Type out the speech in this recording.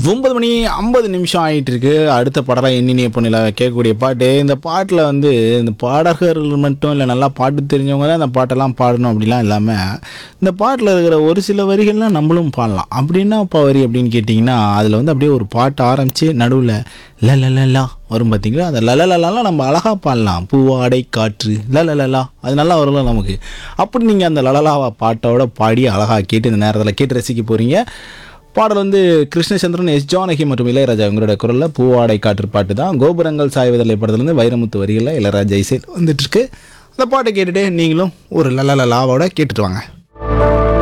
ஒன்பது மணி ஐம்பது நிமிஷம் ஆகிட்டு இருக்கு அடுத்த படம் எண்ணினிய பொண்ணில் கேட்கக்கூடிய பாட்டு இந்த பாட்டில் வந்து இந்த பாடகர்கள் மட்டும் இல்லை நல்லா பாட்டு தெரிஞ்சவங்க தான் இந்த பாட்டெல்லாம் பாடணும் அப்படிலாம் இல்லாமல் இந்த பாட்டில் இருக்கிற ஒரு சில வரிகள்லாம் நம்மளும் பாடலாம் அப்படின்னா அப்பா வரி அப்படின்னு கேட்டிங்கன்னா அதில் வந்து அப்படியே ஒரு பாட்டு ஆரம்பித்து நடுவில் ல ல ல லா வரும் பார்த்தீங்களா அந்த லலலலாம் நம்ம அழகாக பாடலாம் பூவாடை காற்று லலலலா அது நல்லா வரும்ல நமக்கு அப்படி நீங்கள் அந்த லலலாவா பாட்டோட பாடி அழகாக கேட்டு இந்த நேரத்தில் கேட்டு ரசிக்க போகிறீங்க பாடல் வந்து கிருஷ்ணச்சந்திரன் எஸ் ஜானகி மற்றும் இளையராஜா இவங்களோட குரலில் பூவாடை காற்று பாட்டு தான் கோபுரங்கள் சாய்வதில்லை படத்துலேருந்து வைரமுத்து வரிகளில் இளையராஜா இசையில் வந்துட்டு இருக்கு அந்த பாட்டை கேட்டுட்டு நீங்களும் ஒரு லலலலாவோட கேட்டுட்டு வாங்க